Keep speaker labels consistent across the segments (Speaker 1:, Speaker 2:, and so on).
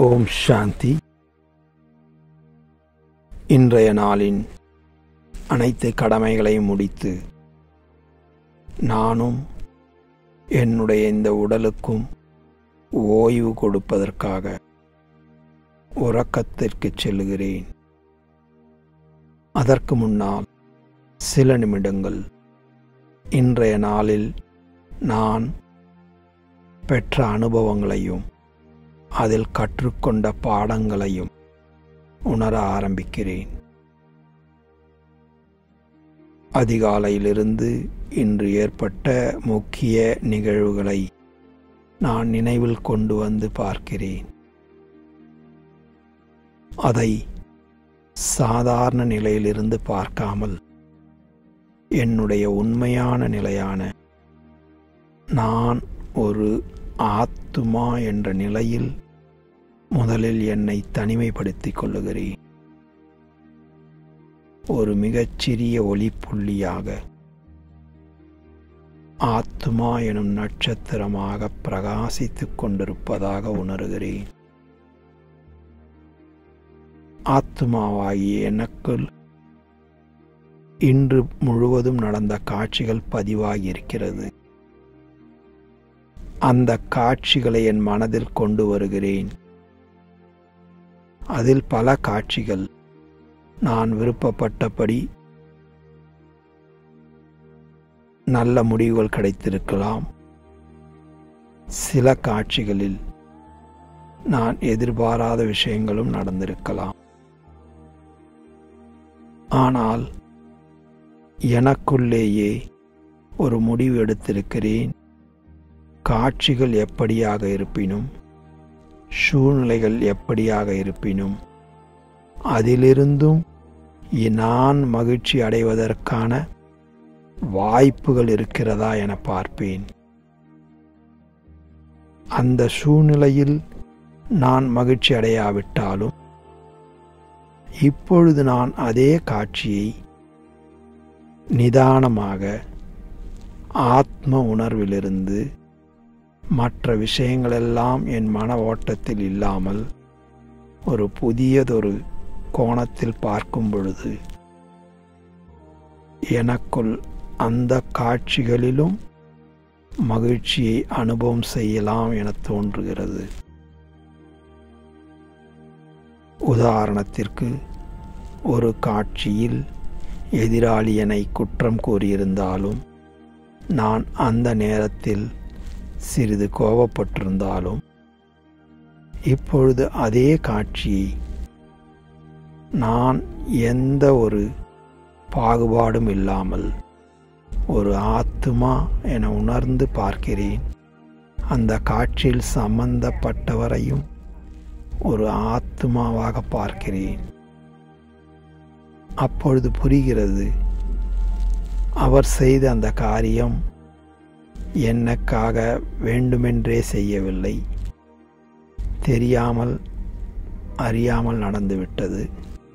Speaker 1: ஓம் சாந்தி இன்றைய நாளின் அனைத்து கடமைகளையும் முடித்து நானும் என்னுடைய இந்த உடலுக்கும் ஓய்வு கொடுப்பதற்காக உறக்கத்திற்கு செல்லுகிறேன் அதற்கு முன்னால் சில நிமிடங்கள் இன்றைய நாளில் நான் பெற்ற அனுபவங்களையும் அதில் கற்றுக்கொண்ட பாடங்களையும் உணர ஆரம்பிக்கிறேன் அதிகாலையிலிருந்து இன்று ஏற்பட்ட முக்கிய நிகழ்வுகளை நான் நினைவில் கொண்டு வந்து பார்க்கிறேன் அதை சாதாரண நிலையிலிருந்து பார்க்காமல் என்னுடைய உண்மையான நிலையான நான் ஒரு ஆத்துமா என்ற நிலையில் முதலில் என்னை தனிமைப்படுத்திக் கொள்ளுகிறேன் ஒரு மிகச்சிறிய ஒளிப்புள்ளியாக ஆத்மா எனும் நட்சத்திரமாக பிரகாசித்துக் கொண்டிருப்பதாக உணர்கிறேன் ஆத்மாவாகிய எனக்குள் இன்று முழுவதும் நடந்த காட்சிகள் பதிவாகி இருக்கிறது அந்த காட்சிகளை என் மனதில் கொண்டு வருகிறேன் அதில் பல காட்சிகள் நான் விருப்பப்பட்டபடி நல்ல முடிவுகள் கிடைத்திருக்கலாம் சில காட்சிகளில் நான் எதிர்பாராத விஷயங்களும் நடந்திருக்கலாம் ஆனால் எனக்குள்ளேயே ஒரு முடிவு எடுத்திருக்கிறேன் காட்சிகள் எப்படியாக இருப்பினும் சூழ்நிலைகள் எப்படியாக இருப்பினும் அதிலிருந்தும் நான் மகிழ்ச்சி அடைவதற்கான வாய்ப்புகள் இருக்கிறதா என பார்ப்பேன் அந்த சூழ்நிலையில் நான் மகிழ்ச்சி அடையாவிட்டாலும் இப்பொழுது நான் அதே காட்சியை நிதானமாக ஆத்ம உணர்விலிருந்து மற்ற விஷயங்களெல்லாம் என் மன ஓட்டத்தில் இல்லாமல் ஒரு புதியதொரு கோணத்தில் பார்க்கும் பொழுது எனக்குள் அந்த காட்சிகளிலும் மகிழ்ச்சியை அனுபவம் செய்யலாம் என தோன்றுகிறது உதாரணத்திற்கு ஒரு காட்சியில் எதிராளி என்னை குற்றம் கூறியிருந்தாலும் நான் அந்த நேரத்தில் சிறிது கோபப்பட்டிருந்தாலும் இப்பொழுது அதே காட்சியை நான் எந்த ஒரு பாகுபாடும் இல்லாமல் ஒரு ஆத்துமா என உணர்ந்து பார்க்கிறேன் அந்த காட்சியில் சம்பந்தப்பட்டவரையும் ஒரு ஆத்மாவாக பார்க்கிறேன் அப்பொழுது புரிகிறது அவர் செய்த அந்த காரியம் என்னக்காக வேண்டுமென்றே செய்யவில்லை தெரியாமல் அறியாமல் நடந்துவிட்டது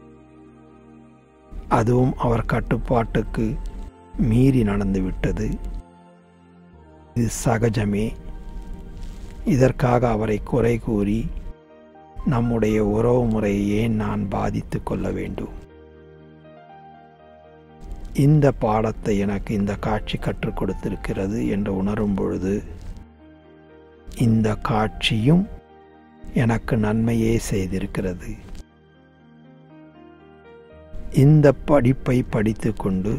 Speaker 1: அதுவும் அவர் கட்டுப்பாட்டுக்கு மீறி நடந்துவிட்டது இது சகஜமே இதற்காக அவரை குறை கூறி நம்முடைய உறவு முறையை ஏன் நான் பாதித்து கொள்ள வேண்டும் இந்த பாடத்தை எனக்கு இந்த காட்சி கற்றுக் கொடுத்திருக்கிறது என்று உணரும் பொழுது இந்த காட்சியும் எனக்கு நன்மையே செய்திருக்கிறது இந்த படிப்பை படித்து கொண்டு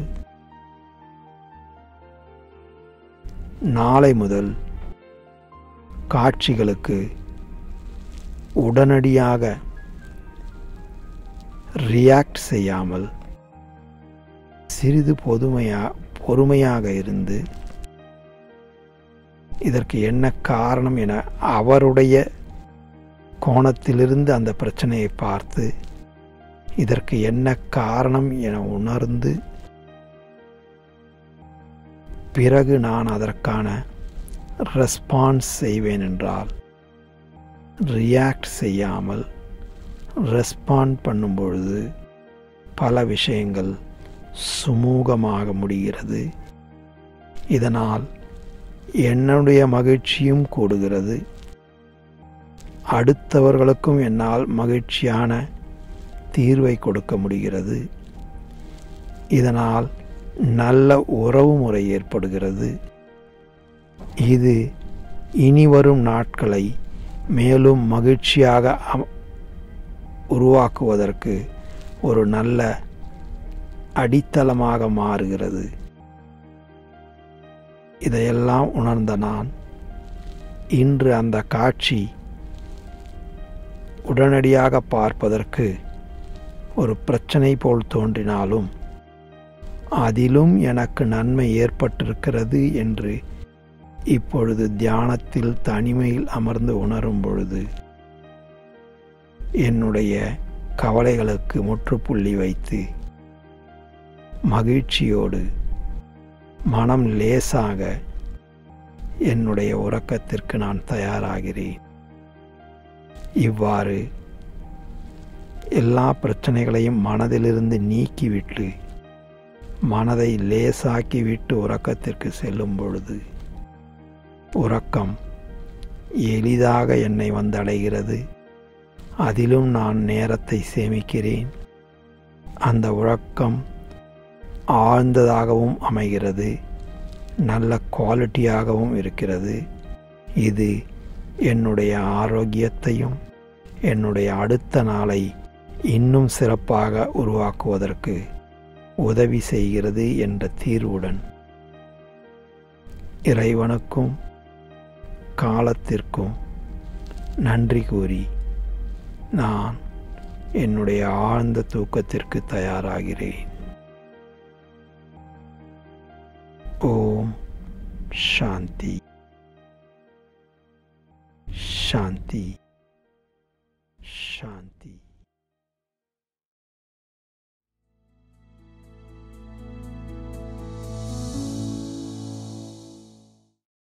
Speaker 1: நாளை முதல் காட்சிகளுக்கு உடனடியாக ரியாக்ட் செய்யாமல் சிறிது பொதுமையா பொறுமையாக இருந்து இதற்கு என்ன காரணம் என அவருடைய கோணத்திலிருந்து அந்த பிரச்சனையை பார்த்து இதற்கு என்ன காரணம் என உணர்ந்து பிறகு நான் அதற்கான ரெஸ்பான்ஸ் செய்வேன் என்றால் ரியாக்ட் செய்யாமல் ரெஸ்பாண்ட் பண்ணும் பொழுது பல விஷயங்கள் சுமூகமாக முடிகிறது இதனால் என்னுடைய மகிழ்ச்சியும் கூடுகிறது அடுத்தவர்களுக்கும் என்னால் மகிழ்ச்சியான தீர்வை கொடுக்க முடிகிறது இதனால் நல்ல உறவு முறை ஏற்படுகிறது இது இனி வரும் நாட்களை மேலும் மகிழ்ச்சியாக உருவாக்குவதற்கு ஒரு நல்ல அடித்தளமாக மாறுகிறது இதையெல்லாம் உணர்ந்த நான் இன்று அந்த காட்சி உடனடியாக பார்ப்பதற்கு ஒரு பிரச்சனை போல் தோன்றினாலும் அதிலும் எனக்கு நன்மை ஏற்பட்டிருக்கிறது என்று இப்பொழுது தியானத்தில் தனிமையில் அமர்ந்து உணரும் பொழுது என்னுடைய கவலைகளுக்கு முற்றுப்புள்ளி வைத்து மகிழ்ச்சியோடு மனம் லேசாக என்னுடைய உறக்கத்திற்கு நான் தயாராகிறேன் இவ்வாறு எல்லா பிரச்சனைகளையும் மனதிலிருந்து நீக்கிவிட்டு மனதை லேசாக்கி விட்டு உறக்கத்திற்கு செல்லும் பொழுது உறக்கம் எளிதாக என்னை வந்தடைகிறது அதிலும் நான் நேரத்தை சேமிக்கிறேன் அந்த உறக்கம் ஆழ்ந்ததாகவும் அமைகிறது நல்ல குவாலிட்டியாகவும் இருக்கிறது இது என்னுடைய ஆரோக்கியத்தையும் என்னுடைய அடுத்த நாளை இன்னும் சிறப்பாக உருவாக்குவதற்கு உதவி செய்கிறது என்ற தீர்வுடன் இறைவனுக்கும் காலத்திற்கும் நன்றி கூறி நான் என்னுடைய ஆழ்ந்த தூக்கத்திற்கு தயாராகிறேன் ஓம் சாந்தி சாந்தி சாந்தி